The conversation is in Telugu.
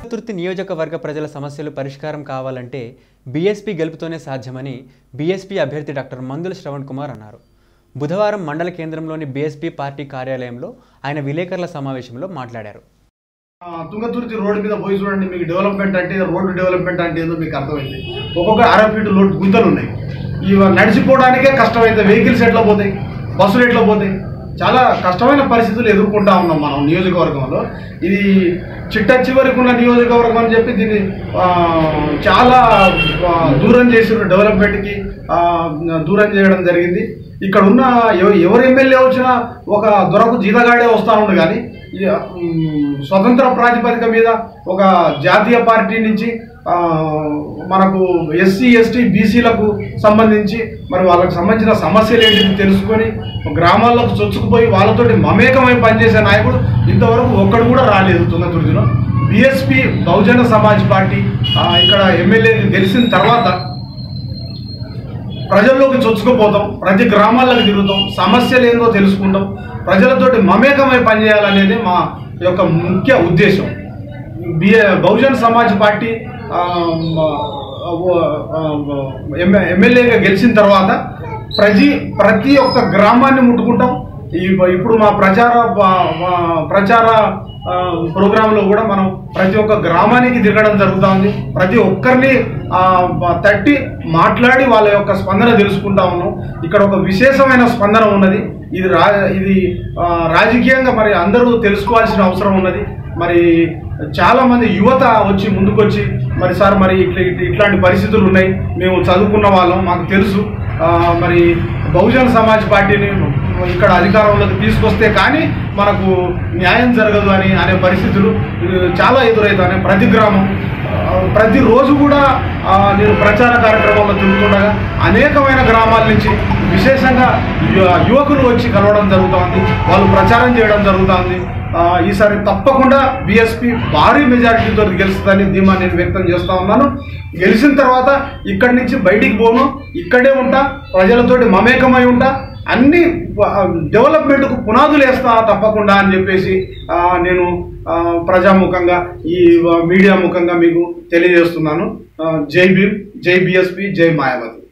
చతుర్థి నియోజకవర్గ ప్రజల సమస్యలు పరిష్కారం కావాలంటే బీఎస్పీ గెలుపుతోనే సాధ్యమని బీఎస్పీ అభ్యర్థి డాక్టర్ మందుల శ్రవణ్ కుమార్ అన్నారు బుధవారం మండల కేంద్రంలోని బీఎస్పీ పార్టీ కార్యాలయంలో ఆయన విలేకరుల సమావేశంలో మాట్లాడారు ఆ, తుంగతుర్తి రోడ్డు మీద పోయి చూడండి మీకు డెవలప్మెంట్ అంటే రోడ్డు డెవలప్మెంట్ అంటే ఏదో మీకు అర్థమైంది ఒక్కొక్క అర ఫీట్ లోటు గుంతలు ఉన్నాయి ఇవి నడిచిపోవడానికే కష్టమైతే వెహికల్స్ ఎట్లా పోతాయి బస్సులు ఎట్లా పోతాయి చాలా కష్టమైన పరిస్థితులు ఎదుర్కొంటా ఉన్నాం మనం నియోజకవర్గంలో ఇది చిట్ట చివరికి ఉన్న నియోజకవర్గం అని చెప్పి దీన్ని ఆ, చాలా ఆ, దూరం చేసిన డెవలప్మెంట్కి ఆ, దూరం చేయడం జరిగింది ఇక్కడ ఉన్న ఎవ- ఎవరు ఎమ్మెల్యే వచ్చినా ఒక దొరకు జీతగాడే వస్తూ ఉండు కానీ ఈ, మ్, స్వతంత్ర ప్రాతిపదిక మీద ఒక జాతీయ పార్టీ నుంచి ఆ, మనకు ఎస్సీ ఎస్టీ బీసీలకు సంబంధించి మరి వాళ్ళకి సంబంధించిన సమస్యలు ఏంటి తెలుసుకొని గ్రామాల్లోకి చొచ్చుకుపోయి వాళ్ళతోటి మమేకమై పనిచేసే నాయకుడు ఇంతవరకు ఒక్కడు కూడా రాలేదు తుంగతుర్తిలో బీఎస్పీ బహుజన సమాజ్ పార్టీ ఆ, ఇక్కడ ఎమ్మెల్యే గెలిచిన తర్వాత ప్రజల్లోకి చొచ్చుకుపోతాం ప్రతి గ్రామాల్లోకి తిరుగుతాం సమస్యలు ఏందో తెలుసుకుంటాం ప్రజలతోటి మమేకమై పనిచేయాలనేది మా యొక్క ముఖ్య ఉద్దేశం బిఏ బహుజన్ సమాజ్ పార్టీ ఆ, ఆ, ఎమ్మె- ఎమ్మెల్యేగా గెలిచిన తర్వాత ప్రతి ప్రతి ఒక్క గ్రామాన్ని ముట్టుకుంటాం ఈ ఇప్పుడు మా ప్రచార ప- మా- ప్రచార ఆ, ప్రోగ్రాంలో కూడా మనం ప్రతి ఒక్క గ్రామానికి తిరగడం జరుగుతుంది ప్రతి ఒక్కరిని ఆ, బ- తట్టి మాట్లాడి వాళ్ళ యొక్క స్పందన తెలుసుకుంటా ఉన్నాం ఇక్కడ ఒక విశేషమైన స్పందన ఉన్నది ఇది రా ఇది ఆ, రాజకీయంగా మరి అందరూ తెలుసుకోవాల్సిన అవసరం ఉన్నది మరి చాలా మంది యువత వచ్చి ముందుకొచ్చి మరి సార్ మరి ఇట్లా ఇట్లా- ఇట్లాంటి పరిస్థితులు ఉన్నాయి మేము చదువుకున్న వాళ్ళం మాకు తెలుసు ఆ, మరి బహుజన సమాజ్ పార్టీని ఇక్కడ అధికారంలోకి తీసుకొస్తే కానీ మనకు న్యాయం జరగదు అని అనే పరిస్థితులు ఇది చాలా ఎదురవుతాయి ప్రతి గ్రామం ఆ, ప్రతిరోజు కూడా ఆ, నేను ప్రచార కార్యక్రమంలో తిరుగుతుండగా అనేకమైన గ్రామాల నుంచి విశేషంగా యు- యువకులు వచ్చి కలవడం జరుగుతోంది వాళ్ళు ప్రచారం చేయడం జరుగుతోంది ఆ, ఈసారి తప్పకుండా బీఎస్పీ భారీ మెజారిటీతో గెలుస్తుందని ధీమా నేను వ్యక్తం చేస్తా ఉన్నాను గెలిచిన తర్వాత ఇక్కడి నుంచి బయటికి పోను ఇక్కడే ఉంటా ప్రజలతోటి మమేకమై ఉంటా అన్ని ఆ, డెవలప్మెంట్కు పునాదులు వేస్తా తప్పకుండా అని చెప్పేసి ఆ, నేను ఆ, ప్రజాముఖంగా ఈ ఆ, మీడియా ముఖంగా మీకు తెలియజేస్తున్నాను ఆ, జై భీమ్ జై బీఎస్పీ జై మాయావతి